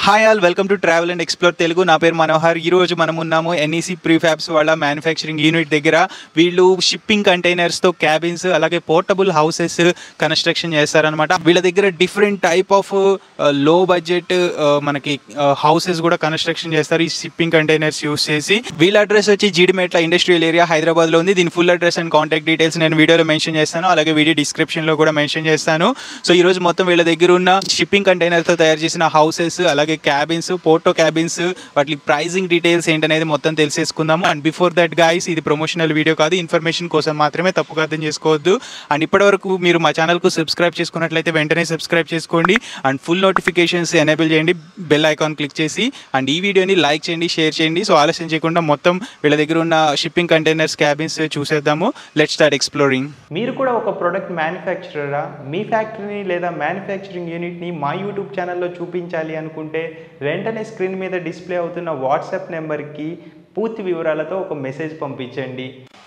Hi all welcome to travel and explore Telugu నా పేరు మనోహర్ ఈ రోజు మనం ఉన్నాము ఎన్ఈసి ప్రీఫ్యాబ్స్ వాళ్ళ మ్యానుఫ్యాక్చరింగ్ యూనిట్ దగ్గర వీళ్ళు షిప్పింగ్ కంటైనర్స్తో క్యాబిన్స్ అలాగే పోర్టబుల్ హౌసెస్ కన్స్ట్రక్షన్ చేస్తారనమాట వీళ్ళ దగ్గర different type of low budget మనకి హౌసెస్ కూడా కన్స్ట్రక్షన్ చేస్తారు ఈ షిప్పింగ్ కంటైనర్స్ యూస్ చేసి వీళ్ళ అడ్రస్ వచ్చి జీడిమెట్ల ఇండస్ట్రియల్ ఏరియా హైదరాబాద్లో ఉంది దీని full address and contact details నేను వీడియోలో మెన్షన్ చేస్తాను అలాగే వీడియో డిస్క్రిప్షన్లో కూడా మెన్షన్ చేస్తాను సో ఈ రోజు మొత్తం వీళ్ళ దగ్గర ఉన్న షిప్పింగ్ కంటైనర్తో తయారు చేసిన హౌసెస్ అలాగే క్యాబిన్స్ పోర్టో క్యాబిన్స్ వాటి ప్రైజింగ్ డీటెయిల్స్ ఏంటనేది మొత్తం తెలిసేసుకుందాము అండ్ బిఫోర్ దట్ గైస్ ఇది ప్రమోషనల్ వీడియో కాదు ఇన్ఫర్మేషన్ కోసం మాత్రమే తప్పుగా అర్థం చేసుకోవద్దు అండ్ ఇప్పటివరకు మీరు మా ఛానల్కు సబ్స్క్రైబ్ చేసుకున్నట్లయితే వెంటనే సబ్స్క్రైబ్ చేసుకోండి అండ్ ఫుల్ నోటిఫికేషన్స్ ఎనేబుల్ చేయండి బెల్ ఐకాన్ క్లిక్ చేసి అండ్ ఈ వీడియోని లైక్ చేయండి షేర్ చేయండి సో ఆలస్యం చేయకుండా మొత్తం వీళ్ళ దగ్గర ఉన్న షిప్పింగ్ కంటైనర్స్ క్యాబిన్స్ చూసేద్దాము లెట్ స్టార్ట్ ఎక్స్ప్లోరింగ్ మీరు కూడా ఒక ప్రోడక్ట్ మ్యానుఫ్యాక్చరరా మీ ఫ్యాక్టరీని లేదా మ్యానుఫ్యాక్చరింగ్ యూనిట్ని మా యూట్యూబ్ ఛానల్లో చూపించాలి అనుకుంటే వెంటనే స్క్రీన్ మీద డిస్ప్లే అవుతున్న వాట్సాప్ నెంబర్కి పూర్తి వివరాలతో ఒక మెసేజ్ పంపించండి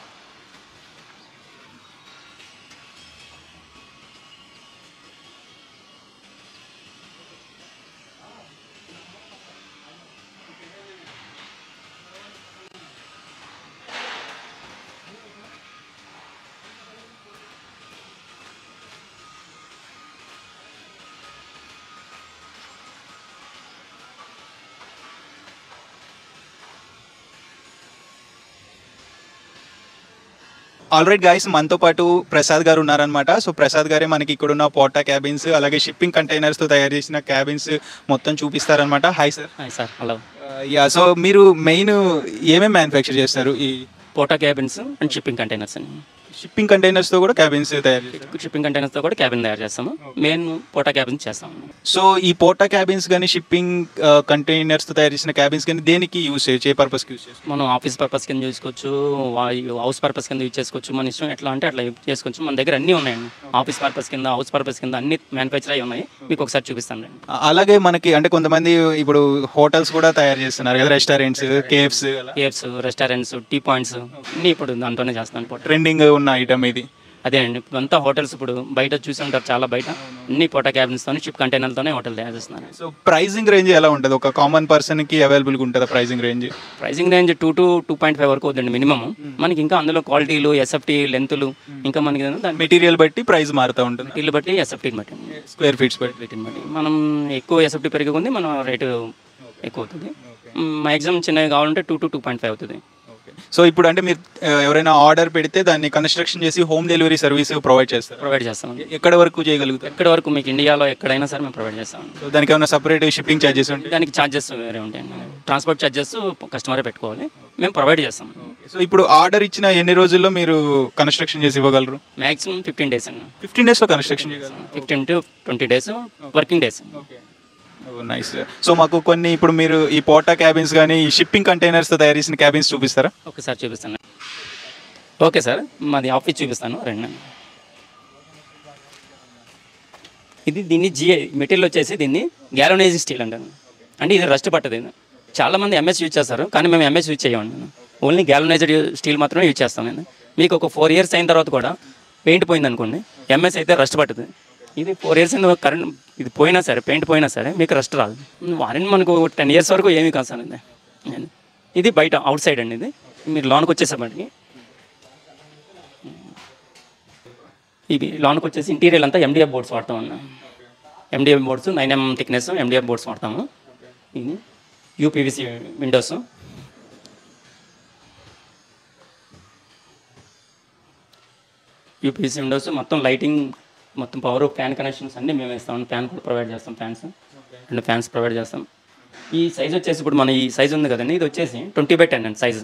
ఆల్ రైట్ గాయస్ మనతో పాటు ప్రసాద్ గారు ఉన్నారనమాట సో ప్రసాద్ గారే మనకి ఇక్కడ ఉన్న పోటా క్యాబిన్స్ అలాగే షిప్పింగ్ కంటైనర్స్తో తయారు చేసిన క్యాబిన్స్ మొత్తం చూపిస్తారనమాట hi sir hi sir hello yeah so మీరు మెయిన్ ఏమేమి మ్యానుఫ్యాక్చర్ చేస్తారు ఈ porta cabins and shipping containers అండి షిప్పింగ్ కంటైనర్స్తో కూడా క్యాబిన్స్ తయారు చేస్తారు షిప్పింగ్ కంటైనర్స్తో కూడా క్యాబిన్ తయారు చేస్తాము మెయిన్ పోటా క్యాబిన్స్ చేస్తాము సో ఈ పోటా క్యాబిన్స్ కానీ షిప్పింగ్ కంటైనర్స్తో తయారు చేసిన క్యాబిన్స్ కానీ దేనికి యూస్ చేయొచ్చు ఏ పర్పస్కి యూస్ చేస్తారు మనం ఆఫీస్ పర్పస్ కింద చూసుకోవచ్చు హౌస్ పర్పస్ కింద యూజ్ చేసుకోవచ్చు మన ఇష్టం ఎట్లా అంటే అట్లా యూజ్ చేసుకోవచ్చు మన దగ్గర అన్నీ ఉన్నాయండి ఆఫీస్ పర్పస్ కింద హౌస్ పర్పస్ కింద అన్ని మ్యానుఫ్యాక్చర్ అయి ఉన్నాయి మీకు ఒకసారి చూపిస్తాను రండి అలాగే మనకి అంటే కొంతమంది ఇప్పుడు హోటల్స్ కూడా తయారు చేస్తున్నారు కదా restaurants cafes cafes restaurants tea points అన్నీ ఇప్పుడు దాంట్లోనే చేస్తాను పోటా ట్రెండింగ్ ఉన్న ఐటమ్ ఇది అదే అండి అంతా హోటల్స్ ఇప్పుడు బయట చూసి ఉంటారు చాలా బయట అన్ని పోటా క్యాబిన్స్తో షిప్ కంటైనర్తోనే హోటల్ తయారు చేస్తున్నారు సో ప్రైజింగ్ రేంజ్ ఎలా ఉంటుంది ఒక కామన్ పర్సన్ కి అవైలబుల్గా ఉంటుందా pricing range pricing range two to two point five వరకు అవుతుంది మినిమం మనకి ఇంకా అందులో క్వాలిటీలు ఎస్ఎఫ్టీ లెంతులు ఇంకా మనకి ఏంటంటే దాని మెటీరియల్ బట్టి ప్రైస్ మారుతూ ఉంటుంది మెటీరియల్ బట్టి ఎస్ఎఫ్టీని బట్టి స్క్వేర్ ఫీట్స్ బట్టి వీటిని బట్టి మనం ఎక్కువ ఎస్ఎఫ్టీ పెరిగి మన రేటు ఎక్కువ అవుతుంది మ్యాక్సిమం చిన్నవి కావాలంటే two to two point five అవుతుంది సో ఇప్పుడు అంటే మీరు ఆ, ఎవరైనా ఆర్డర్ పెడితే దాన్ని కన్స్ట్రక్షన్ చేసి హోమ్ డెలివరీ సర్వీస్ ప్రొవైడ్ చేస్తారు ప్రొవైడ్ చేస్తాం ఎక్కడ వరకు చేయగలుగుతారు ఎక్కడి వరకు మీకు ఇండియాలో ఎక్కడైనా సరే మేము ప్రొవైడ్ చేస్తాం సో దానికి ఏమైనా సపరేట్ షిప్పింగ్ ఛార్జెస్ ఉంటాయి దానికి ఛార్జెస్ వేరే ఉంటాయండి ట్రాన్స్పోర్ట్ ఛార్జెస్ కస్టమరే పెట్టుకోవాలి మేము ప్రొవైడ్ చేస్తాం సో ఇప్పుడు ఆర్డర్ ఇచ్చిన ఎన్ని రోజుల్లో మీరు కన్స్ట్రక్షన్ చేసి ఇవ్వగలరు మ్యాక్సిమం ఫిఫ్టీన్ డేస్ అండి ఫిఫ్టీన్ డేస్లో కన్స్ట్రక్షన్ చేయగలరు fifteen to twenty days working days nice so మాకు కొన్ని ఇప్పుడు మీరు ఈ పోటా క్యాబిన్స్ కానీ ఈ షిప్పింగ్ కంటైనర్స్తో తయారు చేసిన క్యాబిన్స్ చూపిస్తారా ఒకసారి చూపిస్తాను ఓకే సార్ మాది ఆఫీస్ చూపిస్తాను రెండు ఇది దీన్ని జిఐ మెటీరియల్ వచ్చేసి దీన్ని గ్యాలనైజింగ్ స్టీల్ అంటాను అంటే ఇది రస్ట్ పట్టదు ఇది చాలా మంది ఎంఎస్ యూజ్ చేస్తారు కానీ మేము ఎంఎస్ యూజ్ చేయమండి ఓన్లీ గ్యాలనైజ్డ్ స్టీల్ మాత్రమే యూజ్ చేస్తాం నేను మీకు ఒక ఫోర్ ఇయర్స్ అయిన తర్వాత కూడా పెయింట్ పోయింది అనుకోండి ఎంఎస్ అయితే రస్ట్ పట్టదు ఇది ఫోర్ ఇయర్స్ అయిన కరెంట్ ఇది పోయినా సరే పెయింట్ పోయినా సరే మీకు రస్ట్ రాదు వారంటీ మనకు టెన్ ఇయర్స్ వరకు ఏమీ కాదు సార్ ఇది ఇది బయట అవుట్ సైడ్ అండి ఇది మీరు లోన్కి వచ్చేసేపటికి ఇవి లోన్కి వచ్చేసి ఇంటీరియర్ అంతా ఎండిఎఫ్ బోర్డ్స్ వాడతాం అన్న MDF boards nine mm thickness MDF boards వాడతాము ఇది యూపీవీసీ విండోస్ యూపీవీసీ విండోస్ మొత్తం లైటింగ్ మొత్తం పవర్ ఫ్యాన్ కనెక్షన్స్ అన్నీ మేము ఇస్తాం ఫ్యాన్ కూడా ప్రొవైడ్ చేస్తాం ఫ్యాన్స్ రెండు ఫ్యాన్స్ ప్రొవైడ్ చేస్తాం ఈ సైజ్ వచ్చేసి ఇప్పుడు మన ఈ సైజ్ ఉంది కదండి ఇది వచ్చేసి ట్వంటీ బై టెన్ అండి సైజ్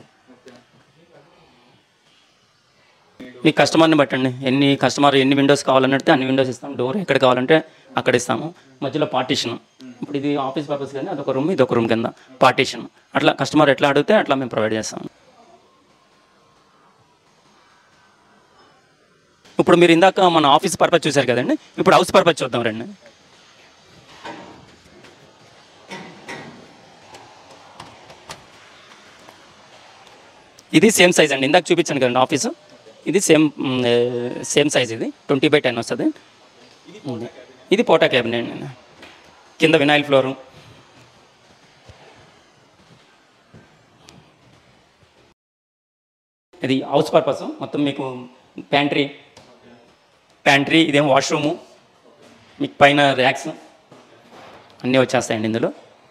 మీ కస్టమర్ని బట్టండి ఎన్ని కస్టమర్ ఎన్ని విండోస్ కావాలన్నట్టు అన్ని విండోస్ ఇస్తాం డోర్ ఎక్కడ కావాలంటే అక్కడ ఇస్తాము మధ్యలో పార్టీషన్ ఇప్పుడు ఇది ఆఫీస్ పర్పస్ కానీ అదొక రూమ్ ఇది ఒక రూమ్ కింద పార్టీషన్ అట్లా కస్టమర్ ఎట్లా అడిగితే అట్లా మేము ప్రొవైడ్ చేస్తాం ఇప్పుడు మీరు ఇందాక మన ఆఫీస్ పర్పస్ చూశారు కదండి ఇప్పుడు హౌస్ పర్పస్ చూద్దాం రండి ఇది సేమ్ సైజ్ అండి ఇందాక చూపించాను కదండి ఆఫీసు ఇది సేమ్ సేమ్ సైజ్ ఇది ట్వంటీ బై టెన్ వస్తుంది ఇది పోటా క్యాబినెట్ అండి కింద వినాయిల్ ఫ్లోరు ఇది హౌస్ పర్పస్ మొత్తం మీకు ప్యాంట్రీ ప్యాంట్రీ ఇదేం వాష్రూము మీకు పైన ర్యాక్స్ అన్నీ వచ్చేస్తాయండి ఇందులో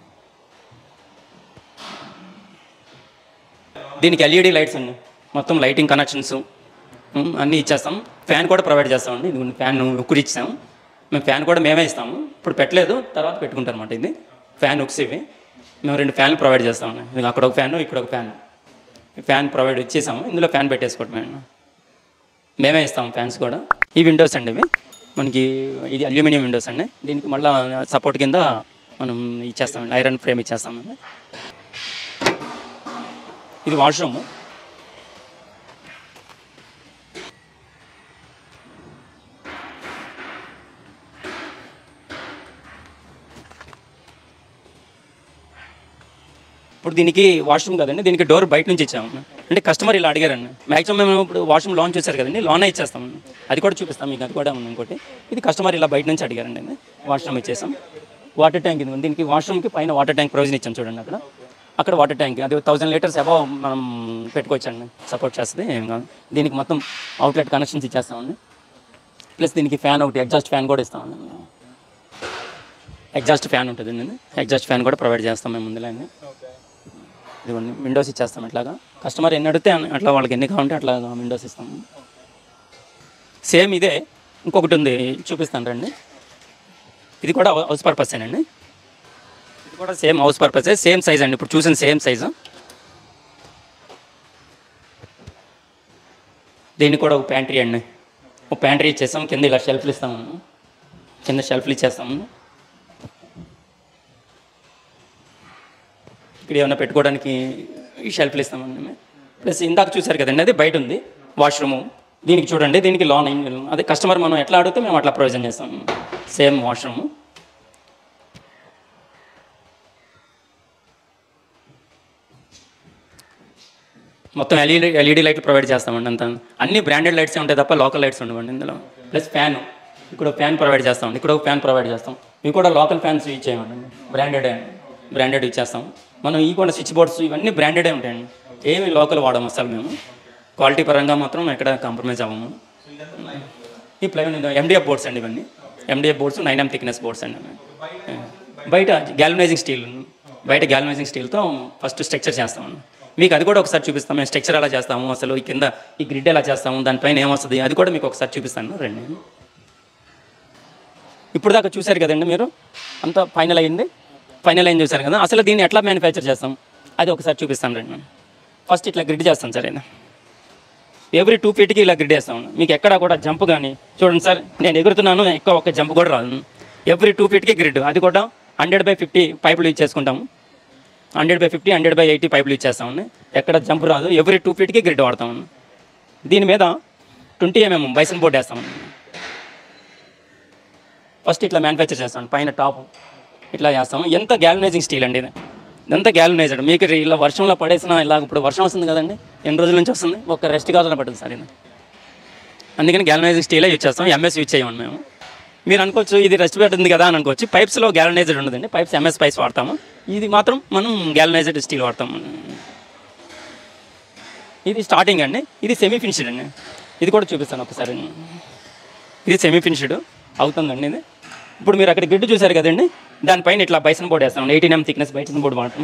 దీనికి ఎల్ఈడి లైట్స్ అండి మొత్తం లైటింగ్ కనెక్షన్స్ అన్నీ ఇచ్చేస్తాం ఫ్యాన్ కూడా ప్రొవైడ్ చేస్తామండి ఇది ఫ్యాన్ ఉక్కుడు ఇచ్చాము మేము ఫ్యాన్ కూడా మేమే ఇస్తాము ఇప్పుడు పెట్టలేదు తర్వాత పెట్టుకుంటాం అనమాట ఇది ఫ్యాన్ ఉక్స్ ఇవి మేము రెండు ఫ్యాన్లు ప్రొవైడ్ చేస్తామండి ఇది అక్కడ ఒక ఫ్యాన్ ఇక్కడ ఒక ఫ్యాన్ ఫ్యాన్ ప్రొవైడ్ ఇచ్చేసాము ఇందులో ఫ్యాన్ పెట్టేసుకోవటమే మేమే ఇస్తాం ఫ్యాన్స్ కూడా ఈ విండోస్ అండి ఇవి మనకి ఇది అల్యూమినియం విండోస్ అండి దీనికి మళ్ళీ సపోర్ట్ కింద మనం ఇచ్చేస్తామండి ఐరన్ ఫ్రేమ్ ఇచ్చేస్తామండి ఇది వాష్రూమ్ ఇప్పుడు దీనికి వాష్రూమ్ కదండి దీనికి డోర్ బయట నుంచి ఇచ్చాము అంటే కస్టమర్ ఇలా అడిగారండి మ్యాక్సిమం మేము ఇప్పుడు వాష్రూమ్ లాంచ్ చేశారు కదండి లోనే ఇచ్చేస్తాం అది కూడా చూపిస్తాం మీకు అది కూడా ఉంది ఇంకోటి ఇది కస్టమర్ ఇలా బయట నుంచి అడిగారండి ఇది. వాష్రూమ్ ఇచ్చేసాం వాటర్ ట్యాంక్ ఇది ఉంది. దీనికి వాష్రూమ్కి పైన వాటర్ ట్యాంక్ ప్రొవిజన్ ఇచ్చాం చూడండి అక్కడ అక్కడ వాటర్ ట్యాంక్ అది థౌసండ్ లీటర్స్ అబౌవ్ మనం పెట్టుకోవచ్చండి సపోర్ట్ చేస్తుంది ఏం కాదు దీనికి మొత్తం అవుట్లెట్ కనెక్షన్స్ ఇచ్చేస్తామండి ప్లస్ దీనికి ఫ్యాన్ ఒకటి ఎగ్జాస్ట్ ఫ్యాన్ కూడా ఇస్తామండి ఎగ్జాస్ట్ ఫ్యాన్ ఉంటుంది ఎగ్జాస్ట్ ఫ్యాన్ కూడా ప్రొవైడ్ చేస్తాం మేము ముందులో అండి ఇదిగోండి విండోస్ ఇచ్చేస్తాం ఇట్లాగా కస్టమర్ ఎన్ని అడిగితే అన్ని- అట్లా వాళ్ళకి ఎన్ని కావాలంటే అట్లా విండోస్ ఇస్తాము సేమ్ ఇదే ఇంకొకటి ఉంది చూపిస్తాను రండి ఇది కూడా హౌస్ పర్పస్ అండి ఇది కూడా same house purpose same size అండి ఇప్పుడు చూసిన సేమ్ సైజు దీనికి కూడా ఒక ప్యాంట్రీ అండి ఒక ప్యాంట్రీ ఇచ్చేస్తాం కింద ఇలా షెల్ఫ్లు ఇస్తాము కింద షెల్ఫ్లు ఇచ్చేస్తాము ఇక్కడ ఏమైనా పెట్టుకోవడానికి ఈ షెల్ఫ్లు ఇస్తామండి ప్లస్ ఇందాక చూసారు కదండి అది బయట ఉంది వాష్రూము దీనికి చూడండి దీనికి లోన్ అదే కస్టమర్ మనం ఎట్లా అడిగితే మేము అట్లా ప్రొవిజన్ చేస్తాం సేమ్ వాష్రూము మొత్తం ఎల్ఈడి ఎల్ఈడి లైట్లు ప్రొవైడ్ చేస్తామండి అంత అన్ని బ్రాండెడ్ లైట్స్ ఉంటాయి తప్ప లోకల్ లైట్స్ ఉండవండి ఇందులో ప్లస్ ఫ్యాన్ ఇక్కడ ఒక ఫ్యాన్ ప్రొవైడ్ చేస్తామండి ఇక్కడ ఒక ఫ్యాన్ ప్రొవైడ్ చేస్తాం ఇవి కూడా లోకల్ ఫ్యాన్స్ యూజ్ చేయమండి బ్రాండెడ్ బ్రాండెడ్ ఇచ్చేస్తాం మనం ఈ కూడా స్విచ్ బోర్డ్స్ ఇవన్నీ బ్రాండెడే ఉంటాయండి ఏమి లోకల్ వాడము అసలు మేము క్వాలిటీ పరంగా మాత్రం ఎక్కడ కాంప్రమైజ్ అవ్వము ఈ ప్లైన్ ఎండిఎఫ్ బోర్డ్స్ అండి ఇవన్నీ MDF boards nine M thickness boards అండి బయట గ్యాల్వనైజింగ్ స్టీల్ బయట గ్యాల్వనైజింగ్ స్టీల్తో ఫస్ట్ స్ట్రక్చర్ చేస్తామండి మీకు అది కూడా ఒకసారి చూపిస్తాం మేము స్ట్రక్చర్ ఎలా చేస్తాము అసలు ఈ కింద ఈ గ్రిడ్ ఎలా చేస్తాము దానిపైన ఏమొస్తుంది అది కూడా మీకు ఒకసారి చూపిస్తాను రండి ఇప్పుడు దాకా చూశారు కదండి మీరు అంతా ఫైనల్ అయింది ఫైనల్ అయింది చూశారు కదా అసలు దీన్ని ఎట్లా మ్యానుఫ్యాక్చర్ చేస్తాం అది ఒకసారి చూపిస్తాను రండి ఫస్ట్ ఇట్లా గ్రిడ్ చేస్తాం సార్ ఇది ఎవ్రీ టూ ఫీట్కి ఇలా గ్రిడ్ వేస్తాం మీకు ఎక్కడ కూడా జంప్ కానీ చూడండి సార్ నేను ఎగురుతున్నాను ఎక్కువ ఒక జంప్ కూడా రాదు ఎవ్రీ టూ ఫీట్కి గ్రిడ్ అది కూడా హండ్రెడ్ బై ఫిఫ్టీ పైపులు యూజ్ చేసుకుంటాము hundred by fifty hundred by eighty పైపులు యూజ్ చేస్తామండి ఎక్కడ జంప్ రాదు ఎవ్రీ టూ ఫీట్కి గ్రిడ్ వాడతామండి దీని మీద ట్వంటీ ఎంఎం బైసన్ బోర్డ్ వేస్తామండి ఫస్ట్ ఇట్లా మ్యానుఫ్యాక్చర్ చేస్తాం పైన టాప్ ఇట్లా చేస్తాము ఎంత గ్యాలనైజింగ్ స్టీల్ అండి ఇది ఎంత గ్యాలనైజ్డ్ మీకు ఇలా వర్షంలో పడేసిన ఇలా ఇప్పుడు వర్షం వస్తుంది కదండి ఎన్ని రోజుల నుంచి వస్తుంది ఒక రెస్ట్ కావాలని పడుతుంది సార్ ఇది అందుకని గ్యాలనైజింగ్ స్టీలే యూజ్ చేస్తాం ఎంఎస్ యూజ్ చేయమని మేము మీరు అనుకోవచ్చు ఇది రెస్ట్ ఉంది కదా అని అనుకోవచ్చు పైప్స్లో గ్యాలనైజ్డ్ ఉండదండి పైప్స్ ఎంఎస్ పైప్స్ వాడతాము ఇది మాత్రం మనం గ్యాలనైజ్డ్ స్టీల్ వాడతాము ఇది స్టార్టింగ్ అండి ఇది సెమీ ఫినిష్డ్ అండి ఇది కూడా చూపిస్తాను ఒకసారి ఇది సెమీ ఫినిష్డ్ అవుతుందండి ఇది ఇప్పుడు మీరు అక్కడ గిడ్డు చూశారు కదండి దానిపైన ఇట్లా బైసన్ బోర్డ్ వేస్తాం eighteen M thickness bison board వాడతాము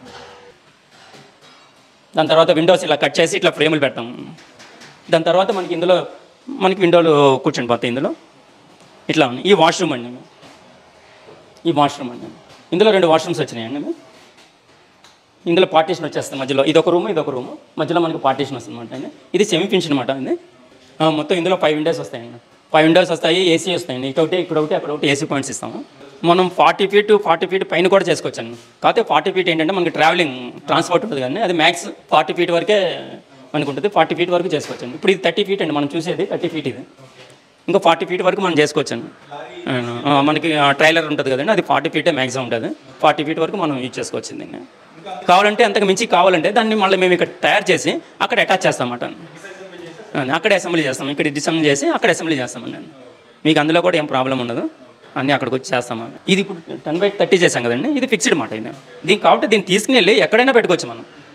దాని తర్వాత విండోస్ ఇలా కట్ చేసి ఇట్లా ఫ్రేములు పెడతాం దాని తర్వాత మనకి ఇందులో మనకి విండోలు కూర్చొని పోతాయి ఇందులో ఇట్లా ఉన్నాయి ఈ వాష్రూమ్ అండి ఈ వాష్రూమ్ అండి ఇందులో రెండు వాష్రూమ్స్ వచ్చినాయండి ఇందులో పార్టీషన్ వచ్చేస్తుంది మధ్యలో ఇది ఒక రూమ్ ఇది ఒక రూమ్ మధ్యలో మనకి పార్టీషన్ వస్తుంది అనమాట అండి ఇది సెమీ ఫినిష్ అనమాట ఇది ఆ, మొత్తం ఇందులో ఫైవ్ విండోస్ వస్తాయండి ఫైవ్ విండోస్ వస్తాయి ఏసీ వస్తాయండి ఇక్కడ ఒకటి ఇక్కడ ఒకటి అక్కడ ఒకటి ఏసీ పాయింట్స్ ఇస్తాము మనం ఫార్టీ ఫీట్ ఫార్టీ ఫీట్ పైన కూడా చేసుకోవచ్చండి కాకపోతే ఫార్టీ ఫీట్ ఏంటంటే మనకి ట్రావెలింగ్ ట్రాన్స్పోర్ట్ ఉంటుంది కానీ అది మ్యాక్స్ ఫార్టీ ఫీట్ వరకే మనకు ఉంటుంది ఫార్టీ ఫీట్ వరకు చేసుకోవచ్చండి ఇప్పుడు ఇది థర్టీ ఫీట్ అండి మనం చూసేది థర్టీ ఫీట్ ఇది ఇంకా ఫార్టీ ఫీట్ వరకు మనం చేసుకోవచ్చండి ఆ, మనకి ట్రైలర్ ఉంటుంది కదండి అది ఫార్టీ ఫీటే మ్యాక్సిమం ఉంటుంది ఫార్టీ ఫీట్ వరకు మనం యూజ్ చేసుకోవచ్చు దీన్ని కావాలంటే అంతకు మించి కావాలంటే దాన్ని మళ్ళీ మేము ఇక్కడ తయారు చేసి అక్కడ అటాచ్ చేస్తామన్నమాట అక్కడ అసెంబ్లీ చేస్తాం ఇక్కడ డిసెంబ్లీ చేసి అక్కడ అసెంబ్లీ చేస్తామండి మీకు అందులో కూడా ఏం ప్రాబ్లం ఉండదు అన్నీ అక్కడికి వచ్చి చేస్తాము ఇది ఇప్పుడు టెన్ బై థర్టీ చేసాం కదండి ఇది ఫిక్స్డ్ మాట ఇది దీనికి కాబట్టి దీన్ని తీసుకుని వెళ్ళి ఎక్కడైనా పెట్టుకోవచ్చు మనం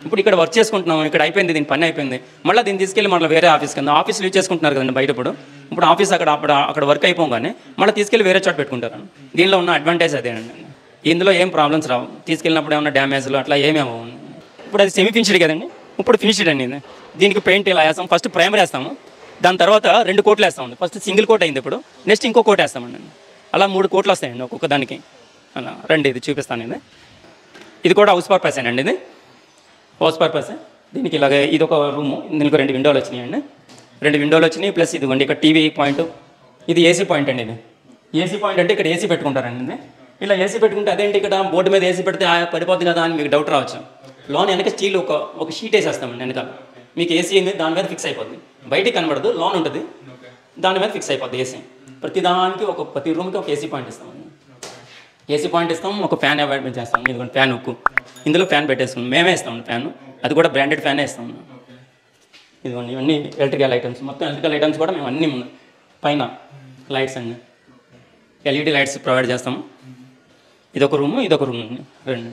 ఇప్పుడు ఇక్కడ వర్క్ చేసుకుంటున్నాం ఇక్కడ అయిపోయింది దీని పని అయిపోయింది మళ్ళీ దీన్ని తీసుకెళ్ళి మళ్ళీ వేరే ఆఫీస్ కింద ఆఫీస్లో యూజ్ చేసుకుంటున్నారు కదండి బయట ఇప్పుడు ఇప్పుడు ఆఫీస్ అక్కడ అక్కడ అక్కడ వర్క్ అయిపోగానే మళ్ళీ తీసుకెళ్ళి వేరే చోట పెట్టుకుంటారు దీనిలో ఉన్న అడ్వాంటేజ్ అదేనండి ఇందులో ఏం ప్రాబ్లమ్స్ రావు తీసుకెళ్ళినప్పుడు ఏమైనా డ్యామేజ్లు అట్లా ఏమేమో ఇప్పుడు అది సెమీ ఫినిష్డ్ కదండి ఇప్పుడు ఫినిష్డ్ అండి ఇది దీనికి పెయింట్ ఇలా వేస్తాం ఫస్ట్ ప్రైమర్ వేస్తాము దాని తర్వాత రెండు కోట్లు వేస్తామండి ఫస్ట్ సింగిల్ కోట్ అయింది ఇప్పుడు నెక్స్ట్ ఇంకో కోట్ వేస్తామండి అలా మూడు కోట్లు వస్తాయండి ఒక్కొక్క దానికి అలా రండి ఇది చూపిస్తాను ఇది ఇది కూడా హౌస్ పర్పస్ అండి ఇది హౌస్ పర్పస్ దీనికి ఇలాగ ఇది ఒక రూమ్ దీనికి రెండు విండోలు వచ్చినాయండి రెండు విండోలు వచ్చినాయి ప్లస్ ఇదిగోండి ఇక్కడ టీవీ పాయింట్ ఇది ఏసీ పాయింట్ అండి ఇది ఏసీ పాయింట్ అంటే ఇక్కడ ఏసీ పెట్టుకుంటారండి ఇది ఇలా ఏసీ పెట్టుకుంటే అదేంటి ఇక్కడ బోర్డు మీద ఏసీ పెడితే ఆ పడిపోద్ది కదా అని మీకు డౌట్ రావచ్చు లోన్ వెనక స్టీల్ ఒక ఒక షీట్ వేసేస్తామండి వెనకాల మీకు ఏసీ ఏంది దాని మీద ఫిక్స్ అయిపోద్ది బయటికి కనబడదు లోన్ ఉంటుంది దాని మీద ఫిక్స్ అయిపోద్ది ఏసీ ప్రతి దానికి ఒక ప్రతి రూమ్కి ఒక ఏసీ పాయింట్ ఇస్తామండి ఏసీ పాయింట్ ఇస్తాం ఒక ఫ్యాన్ అవాయిడ్మెంట్ చేస్తాం ఇదిగోండి ఫ్యాన్ ఉక్కు ఇందులో ఫ్యాన్ పెట్టేసుకున్నాం మేమే ఇస్తాం ఫ్యాన్ అది కూడా బ్రాండెడ్ ఫ్యానే ఇస్తాం ఇదిగోండి ఇవన్నీ ఎలక్ట్రికల్ ఐటమ్స్ మొత్తం ఎలక్ట్రికల్ ఐటమ్స్ కూడా మేము అన్నీ ఉన్నాయి. పైన లైట్స్ అండి ఎల్ఈడి లైట్స్ ప్రొవైడ్ చేస్తాము ఇదొక రూమ్ ఇదొక రూమ్ రెండు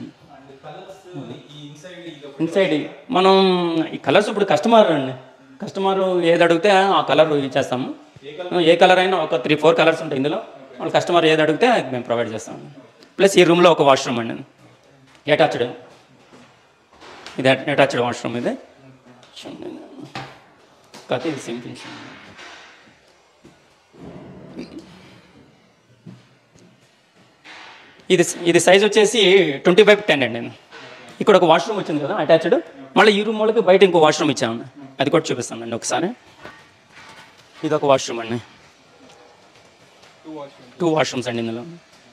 ఇన్సైడ్ మనం ఈ కలర్స్ ఇప్పుడు కస్టమర్ అండి కస్టమర్ ఏది అడిగితే ఆ కలర్ ఇచ్చేస్తాము ఏ కలర్ అయినా ఒక త్రీ ఫోర్ కలర్స్ ఉంటాయి ఇందులో వాళ్ళు కస్టమర్ ఏది అడిగితే అది మేము ప్రొవైడ్ చేస్తాము ప్లస్ ఈ రూమ్లో ఒక వాష్రూమ్ అండి అటాచ్డ్ ఇది అటాచ్డ్ వాష్రూమ్ ఇది కాకపోతే ఇది సింపుల్ ఇది ఇది సైజ్ వచ్చేసి ట్వంటీ ఫైవ్ టెన్ అండి ఇక్కడ ఒక వాష్రూమ్ వచ్చింది కదా అటాచ్డ్ మళ్ళీ ఈ రూమ్ వాళ్ళకి బయట ఇంకో వాష్రూమ్ ఇచ్చామండి అది కూడా చూపిస్తానండి ఒకసారి ఇది ఒక వాష్రూమ్ అండి టూ వాష్రూమ్స్ అండి ఇందులో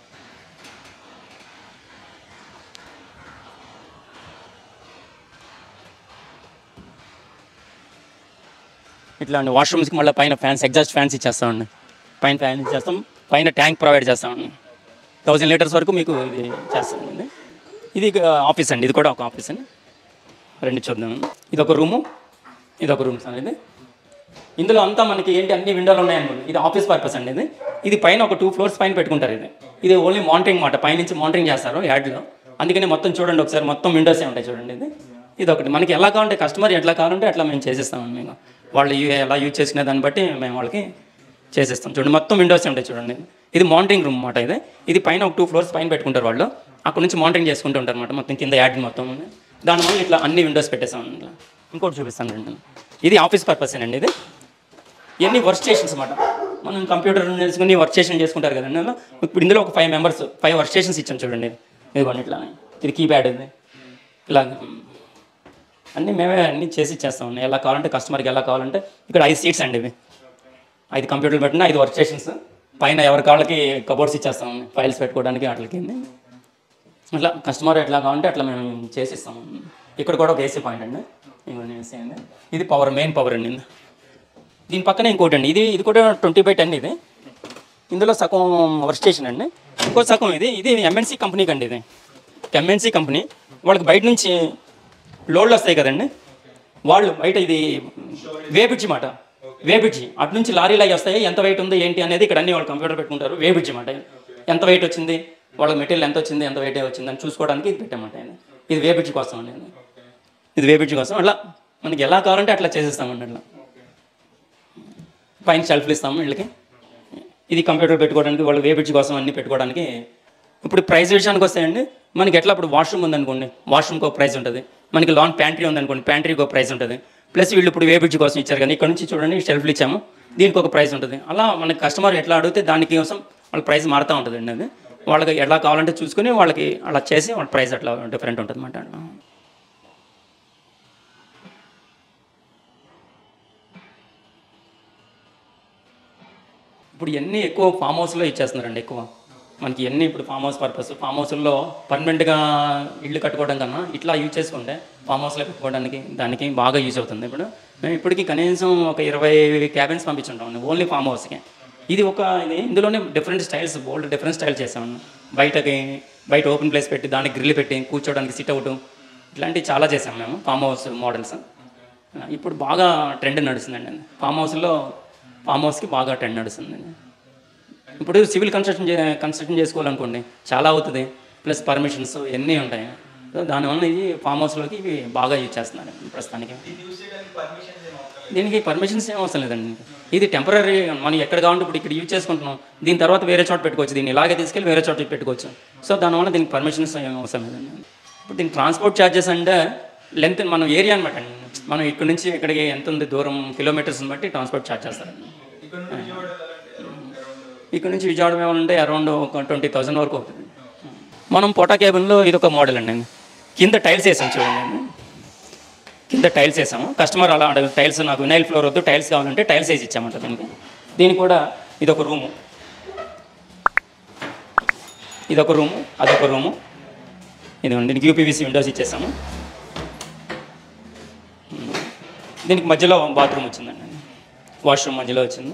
ఇట్లా అండి వాష్రూమ్స్కి మళ్ళీ పైన ఫ్యాన్స్ ఎగ్జాస్ట్ ఫ్యాన్స్ ఇచ్చేస్తామండి పైన ఫ్యాన్ ఇచ్చేస్తాం పైన ట్యాంక్ ప్రొవైడ్ చేస్తామండి థౌజండ్ లీటర్స్ వరకు మీకు ఇది చేస్తామండి ఇది ఆఫీస్ అండి ఇది కూడా ఒక ఆఫీస్ అండి రెండు చూద్దాం ఇది ఒక రూము ఇది ఒక రూమ్ సార్ ఇది ఇందులో అంతా మనకి ఏంటి అన్ని విండోలు ఉన్నాయనుకోండి ఇది ఆఫీస్ పర్పస్ అండి ఇది ఇది పైన ఒక టూ ఫ్లోర్స్ పైన పెట్టుకుంటారు ఇది ఇది ఓన్లీ మానిటరింగ్ మాట పైనుంచి మానిటరింగ్ చేస్తారు యాడ్లో అందుకని మొత్తం చూడండి ఒకసారి మొత్తం విండోసే ఉంటాయి చూడండి ఇది ఇది ఒకటి మనకి ఎలా కావాలంటే కస్టమర్ ఎట్లా కావాలంటే అట్లా మేము చేసేస్తామండి మేము వాళ్ళు యూ- ఎలా యూజ్ చేసుకునే దాన్ని బట్టి మేము వాళ్ళకి చేసేస్తాం చూడండి మొత్తం విండోస్ ఉంటాయి చూడండి ఇది మానిటరింగ్ రూమ్ అన్నమాట ఇది ఇది పైన ఒక టూ ఫ్లోర్స్ పైన పెట్టుకుంటారు వాళ్ళు అక్కడ నుంచి మానిటరింగ్ చేసుకుంటూ ఉంటారు అనమాట మొత్తం కింద యాడ్ మొత్తం దానివల్ల ఇట్లా అన్ని విండోస్ పెట్టేస్తాం ఇట్లా ఇంకోటి చూపిస్తాను రండి ఇది ఆఫీస్ పర్పస్ అండి ఇది ఇవన్నీ వర్క్ స్టేషన్స్ అన్నమాట మనం కంప్యూటర్ నేర్చుకుని వర్క్ స్టేషన్ చేసుకుంటారు కదండి అందులో ఇప్పుడు ఇందులో ఒక five members five work stations ఇచ్చాం చూడండి ఇదిగోండి ఇట్లా ఇది కీప్యాడ్ ఇది ఇలా అన్నీ మేమే అన్నీ చేసి ఇచ్చేస్తామండి ఎలా కావాలంటే కస్టమర్కి ఎలా కావాలంటే ఇక్కడ ఐదు సీట్స్ అండి ఇవి ఐదు కంప్యూటర్లు పెట్టిన ఐదు వర్క్ స్టేషన్స్ పైన ఎవరి కాళ్ళకి కబోర్డ్స్ ఇచ్చేస్తాం ఫైల్స్ పెట్టుకోవడానికి వాటికి అట్లా కస్టమర్ ఎట్లా కావాలంటే అట్లా మేము చేసిస్తాం ఇక్కడ కూడా ఒక ఏసీ పాయింట్ అండి ఇవన్నీ ఏసీ అండి ఇది పవర్ మెయిన్ పవర్ అండి దీని పక్కనే ఇంకోటి అండి ఇది ఇది కూడా ట్వంటీ బై టెన్ ఇది ఇందులో సగం వర్క్ స్టేషన్ అండి ఇంకో సగం ఇది ఇది ఎంఎన్సీ కంపెనీకి అండి ఇది ఎంఎన్సీ కంపెనీ వాళ్ళకి బయట నుంచి లోడ్లు వస్తాయి కదండి వాళ్ళు బయట ఇది వేబిడ్జి మాట వేబిడ్జి అటు నుంచి లారీలు అవి వస్తాయి ఎంత వెయిట్ ఉంది ఏంటి అనేది ఇక్కడ అన్ని వాళ్ళు కంప్యూటర్ పెట్టుకుంటారు వేబిడ్జి మాట ఎంత వెయిట్ వచ్చింది వాళ్ళ మెటీరియల్ ఎంత వచ్చింది ఎంత వెయిట్ వచ్చింది అని చూసుకోవడానికి ఇది పెట్టామంట ఇది. ఇది వేబిడ్జి కోసం అండి ఇది. ఇది వేబిడ్జి కోసం అట్లా మనకి ఎలా కావాలంటే అట్లా చేసేస్తామండి అట్లా పైన షెల్ఫ్లు ఇస్తాము వీళ్ళకి ఇది కంప్యూటర్ పెట్టుకోవడానికి వాళ్ళు వేబిడ్జ్ కోసం అన్ని పెట్టుకోవడానికి ఇప్పుడు ప్రైస్ విషయానికి వస్తాయండి మనకి ఎట్లా ఇప్పుడు వాష్రూమ్ ఉందనుకోండి వాష్రూమ్కి ఒక ప్రైస్ ఉంటుంది మనకి లాన్ ప్యాంట్రీ ఉందనుకోండి ప్యాంట్రీకి ఒక ప్రైస్ ఉంటుంది ప్లస్ వీళ్ళు ఇప్పుడు వేబిడ్జ్ కోసం ఇచ్చారు కానీ ఇక్కడ నుంచి చూడండి షెల్ఫ్లు ఇచ్చాము దీనికి ఒక ప్రైస్ ఉంటుంది అలా మనకి కస్టమర్ ఎట్లా అడిగితే దానికి కోసం వాళ్ళ ప్రైస్ మారుతూ ఉంటుంది అండి అది వాళ్ళకి ఎలా కావాలంటే చూసుకుని వాళ్ళకి అలా చేసి వాళ్ళ ప్రైస్ అట్లా డిఫరెంట్ ఉంటుంది అన్నమాట ఇప్పుడు ఇవన్నీ ఎక్కువ ఫామ్ హౌస్లో ఇచ్చేస్తున్నారండి ఎక్కువ మనకి ఇవన్నీ ఇప్పుడు ఫామ్ హౌస్ పర్పస్ ఫామ్ హౌస్లో పర్మనెంట్గా ఇల్లు కట్టుకోవడం కన్నా ఇట్లా యూజ్ చేసుకుంటే ఫామ్ హౌస్లో పెట్టుకోవడానికి దానికి బాగా యూజ్ అవుతుంది ఇప్పుడు మేము ఇప్పటికి కనీసం ఒక ఇరవై క్యాబిన్స్ పంపించుంటాం ఓన్లీ ఫామ్ హౌస్కి ఇది ఒక ఇది ఇందులోనే different styles bold different style చేసాము బయటకి బయట ఓపెన్ ప్లేస్ పెట్టి దానికి గ్రిల్ పెట్టి కూర్చోవడానికి సిట్ అవుట్ ఇట్లాంటివి చాలా చేసాం మేము ఫామ్ హౌస్ మోడల్స్ ఇప్పుడు బాగా ట్రెండ్ నడుస్తుందండి ఫామ్ హౌస్లో ఫామ్ హౌస్కి బాగా ట్రెండ్ నడుస్తుందండి ఇప్పుడు సివిల్ కన్స్ట్రక్షన్ చే కన్స్ట్రక్షన్ చేసుకోవాలనుకోండి చాలా అవుతుంది ప్లస్ పర్మిషన్స్ ఎన్ని ఉంటాయి సో దానివల్ల ఇది ఫామ్ హౌస్లోకి ఇవి బాగా యూజ్ చేస్తున్నారు ప్రస్తుతానికి దీనికి పర్మిషన్స్ ఏం అవసరం లేదండి ఇది టెంపరీ మనం ఎక్కడ కావాలంటే ఇప్పుడు ఇక్కడ యూజ్ చేసుకుంటున్నాం దీని తర్వాత వేరే చోట పెట్టుకోవచ్చు దీన్ని ఇలాగే తీసుకెళ్ళి వేరే చోట పెట్టుకోవచ్చు సో దానివల్ల దీనికి పర్మిషన్స్ ఏం అవసరం లేదండి ఇప్పుడు దీనికి ట్రాన్స్పోర్ట్ ఛార్జెస్ అంటే లెంత్ మనం ఏరియా అనమాట అండి మనం ఇక్కడ నుంచి ఇక్కడికి ఎంత ఉంది దూరం కిలోమీటర్స్ని బట్టి ట్రాన్స్పోర్ట్ ఛార్జ్ చేస్తారండి ఇక్కడ నుంచి విజయవాడ వెళ్ళాలంటే అరౌండ్ ఒక ట్వంటీ థౌసండ్ వరకు అవుతుంది మనం పోటా కేబుల్లో ఇది ఒక మోడల్ అండి కింద టైల్స్ వేసాం చూడండి కింద టైల్స్ వేసాము కస్టమర్ అలా అడగ టైల్స్ నాకు వినైల్ ఫ్లోర్ వద్దు టైల్స్ కావాలంటే టైల్స్ వేసి ఇచ్చామంట దీనికి దీనికి కూడా ఇది ఒక రూము ఇది ఒక రూము అదొక రూము ఇదిగోండి దీనికి యూపీవీసీ విండోస్ ఇచ్చేసాము దీనికి మధ్యలో బాత్రూమ్ వచ్చిందండి వాష్రూమ్ మధ్యలో వచ్చింది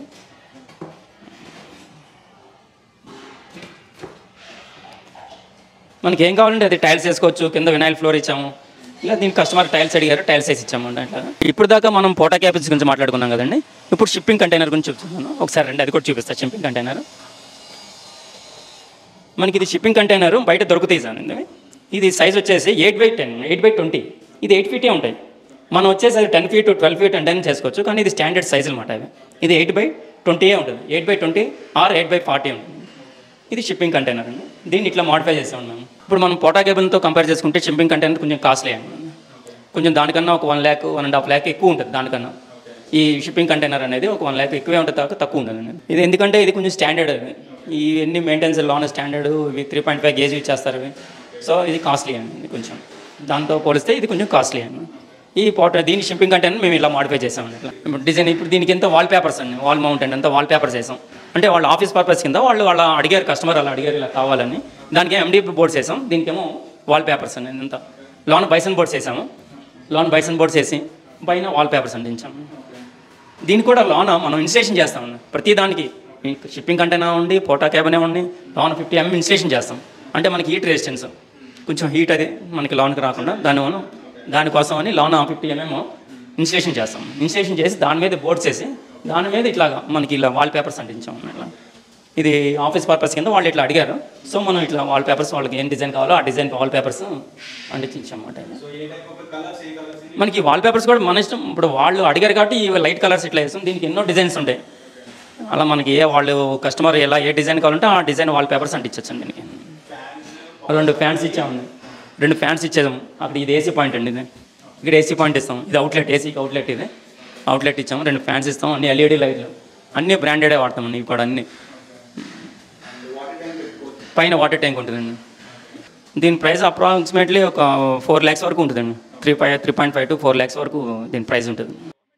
మనకి ఏం కావాలంటే అది టైల్స్ వేసుకోవచ్చు కింద వినాయిల్ ఫ్లోర్ ఇచ్చాము ఇలా దీనికి కస్టమర్ టైల్స్ అడిగారు టైల్స్ వేసి ఇచ్చాము అట్లా ఇప్పుడు దాకా మనం పోటా క్యాపిల్స్ గురించి మాట్లాడుకున్నాం కదండి ఇప్పుడు షిప్పింగ్ కంటైనర్ గురించి చెప్తున్నాను ఒకసారి రండి అది కూడా చూపిస్తాను షిప్పింగ్ కంటైనర్ మనకి ఇది షిప్పింగ్ కంటైనర్ బయట దొరుకుతాయి సార్ ఇది ఇది సైజ్ వచ్చేసి eight by ten eight by twenty ఇది ఎయిట్ ఫీటే ఉంటాయి మనం వచ్చేసి టెన్ ఫీట్ ట్వెల్వ్ ఫీట్ అంటే చేసుకోవచ్చు కానీ ఇది స్టాండర్డ్ సైజ్ అనమాట ఇది ఇది ఎయిట్ బై ట్వంటీయే ఉంటుంది eight by twenty or eight by forty ఉంటుంది ఇది షిప్పింగ్ కంటైనర్ అండి దీన్ని ఇట్లా మోడిఫై చేసాం మేము ఇప్పుడు మనం పోటా కేబుల్తో కంపేర్ చేసుకుంటే షిప్పింగ్ కంటైనర్ కొంచెం కాస్ట్లీ అండి కొంచెం దానికన్నా ఒక one lakh one and half lakh ఎక్కువ ఉంటుంది దానికన్నా ఈ షిప్పింగ్ కంటైనర్ అనేది ఒక వన్ ల్యాక్ ఎక్కువే ఉంటుంది తక్కువ తక్కువ ఉంటుంది ఇది ఎందుకంటే ఇది కొంచెం స్టాండర్డ్ అది ఈ ఎన్ని మెయింటెనెన్స్ లోన స్టాండర్డ్ ఇవి త్రీ పాయింట్ ఫైవ్ కేజీ ఇచ్చేస్తారు ఇవి సో ఇది కాస్ట్లీ అండి ఇది కొంచెం దాంతో పోలిస్తే ఇది కొంచెం కాస్ట్లీ అండి ఈ పోట దీని షిప్పింగ్ కంటైనర్ మేము ఇలా మాడిఫై చేసామండి ఇట్లా ఇప్పుడు డిజైన్ ఇప్పుడు దీనికి ఎంత వాల్ పేపర్స్ అండి వాల్ మౌంట్ అండి అంతా వాల్ పేపర్స్ వేసాం అంటే వాళ్ళ ఆఫీస్ పర్పస్ కింద వాళ్ళు వాళ్ళ అడిగారు కస్టమర్ అలా అడిగారు ఇలా కావాలని దానికి ఎండి బోర్డ్స్ వేసాం దీనికేమో వాల్ పేపర్స్ అండి ఇంత లోన బైసన్ బోర్డ్స్ వేసాము లోన్ బైసన్ బోర్డ్స్ వేసి పైన వాల్ పేపర్స్ అందించాము దీన్ని కూడా లోన మనం ఇన్స్టలేషన్ చేస్తామండి ప్రతి దానికి షిప్పింగ్ కంటైనర్ ఉండి పోటా క్యాబినే ఉండి లోన ఫిఫ్టీ ఎంఎం ఇన్స్టలేషన్ చేస్తాం అంటే మనకి హీట్ రెసిస్టెన్స్ కొంచెం హీట్ అది మనకి లోన్కి రాకుండా దాని వల్ల దానికోసం అని లోన ఫిఫ్టీ ఎంఎం ఇన్స్టలేషన్ చేస్తాం ఇన్స్టలేషన్ చేసి దాని మీద బోర్డ్స్ వేసి దాని మీద ఇట్లాగా మనకి ఇలా వాల్ పేపర్స్ అంటించాం ఇట్లా ఇది ఆఫీస్ పర్పస్ కింద వాళ్ళు ఇట్లా అడిగారు సో మనం ఇట్లా వాల్ పేపర్స్ వాళ్ళకి ఏం డిజైన్ కావాలో ఆ డిజైన్ వాల్ పేపర్స్ అంటించామన్నమాట మనకి వాల్ పేపర్స్ కూడా మన ఇష్టం ఇప్పుడు వాళ్ళు అడిగారు కాబట్టి ఇవి లైట్ కలర్స్ ఇట్లా వేస్తాం దీనికి ఎన్నో డిజైన్స్ ఉంటాయి అలా మనకి ఏ వాళ్ళు కస్టమర్ ఎలా ఏ డిజైన్ కావాలంటే ఆ డిజైన్ వాల్ పేపర్స్ అంటించచ్చు దీనికి రెండు ఫ్యాన్స్ ఇచ్చామండి రెండు ఫ్యాన్స్ ఇచ్చేదాము అక్కడ ఇది ఏసీ పాయింట్ అండి ఇది ఇక్కడ ఏసీ పాయింట్ ఇస్తాం ఇది అవుట్లెట్ ఏసీకి అవుట్లెట్ ఇది అవుట్లెట్ ఇచ్చాము రెండు ఫ్యాన్స్ ఇస్తాం అన్ని ఎల్ఈడి లైట్లు అన్ని బ్రాండెడే వాడతామండి ఇప్పుడు అన్ని పైన వాటర్ ట్యాంక్ ఉంటుందండి దీని ప్రైస్ అప్రాక్సిమేట్లీ ఒక ఫోర్ ల్యాక్స్ వరకు ఉంటుందండి three five three point five to four lakhs వరకు దీని ప్రైస్ ఉంటుంది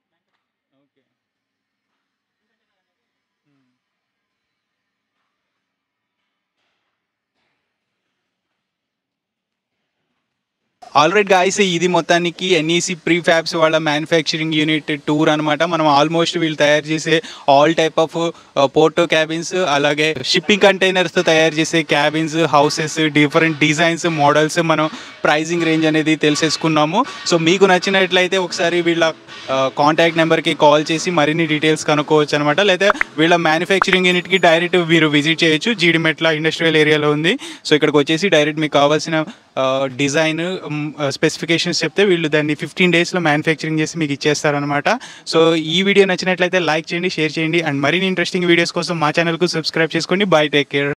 ఆల్రెడీ గాయస్ ఇది మొత్తానికి ఎన్ఈసి ప్రీ ఫ్యాబ్స్ వాళ్ళ మ్యానుఫ్యాక్చరింగ్ యూనిట్ టూర్ అనమాట మనం ఆల్మోస్ట్ వీళ్ళు తయారు చేసే all type of porta cabins అలాగే షిప్పింగ్ కంటైనర్స్తో తయారు చేసే cabins houses different designs models మనం ప్రైజింగ్ రేంజ్ అనేది తెలిసేసుకున్నాము సో మీకు నచ్చినట్లయితే ఒకసారి వీళ్ళ కాంటాక్ట్ నెంబర్కి కాల్ చేసి మరిన్ని డీటెయిల్స్ కనుక్కోవచ్చు అనమాట లేదా వీళ్ళ మ్యానుఫ్యాక్చరింగ్ యూనిట్కి డైరెక్ట్ మీరు విజిట్ చేయొచ్చు జీడిమెట్ల ఇండస్ట్రియల్ ఏరియాలో ఉంది సో ఇక్కడికి వచ్చేసి డైరెక్ట్ మీకు కావాల్సిన డిజైన్ స్పెసిఫికేషన్స్ చెప్తే వీళ్ళు దాన్ని ఫిఫ్టీన్ డేస్లో మ్యానుఫ్యాక్చరింగ్ చేసి మీకు ఇచ్చేస్తారనమాట సో ఈ వీడియో నచ్చినట్లయితే లైక్ చేయండి షేర్ చేయండి అండ్ మరిన్ని ఇంట్రెస్టింగ్ వీడియోస్ కోసం మా ఛానల్కు సబ్స్క్రైబ్ చేసుకోండి బై టేక్ కేర్